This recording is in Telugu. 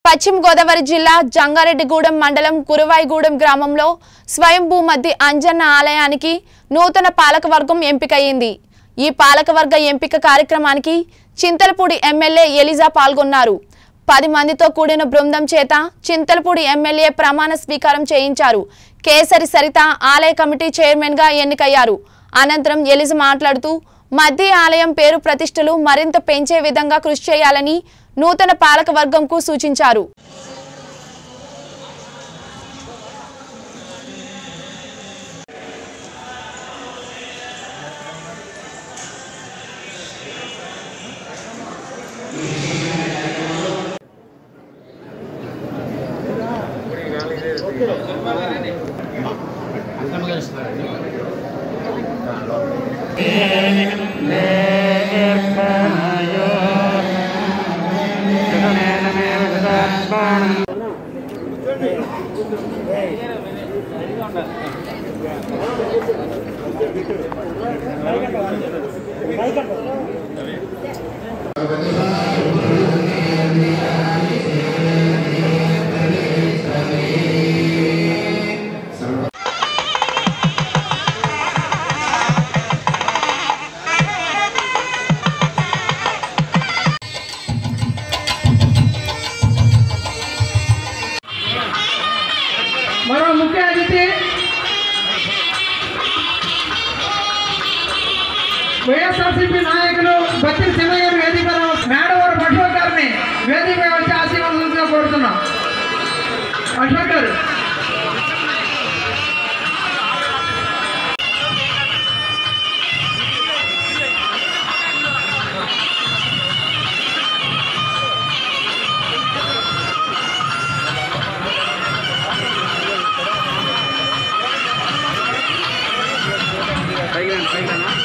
పశ్చిమ గోదావరి జిల్లా జంగారెడ్డిగూడెం మండలం కురువాయిగూడెం గ్రామంలో స్వయంభూ మధ్య అంజన్న ఆలయానికి నూతన పాలకవర్గం ఎంపికయింది ఈ పాలకవర్గ ఎంపిక కార్యక్రమానికి చింతలపూడి ఎమ్మెల్యే ఎలిజా పాల్గొన్నారు పది మందితో కూడిన బృందం చేత చింతలపూడి ఎమ్మెల్యే ప్రమాణ స్వీకారం చేయించారు కేసరి సరిత ఆలయ కమిటీ చైర్మన్ గా ఎన్నికయ్యారు అనంతరం ఎలిజ మాట్లాడుతూ మధ్య ఆలయం పేరు ప్రతిష్టలు మరింత పెంచే విధంగా కృషి చేయాలని నూతన పాలక వర్గంకు సూచించారు మరో ముఖ్య అతిథి వైఎస్ఆర్సీపీ నాయకులు బత్తిరి శివయ్య గారి వేదిక మేడవరం అశోక్ గారిని వేదిక వచ్చి ఆశీర్వాదంగా కోరుతున్నాం అశోక్ గారు పైకి రండి, పైకి రండి.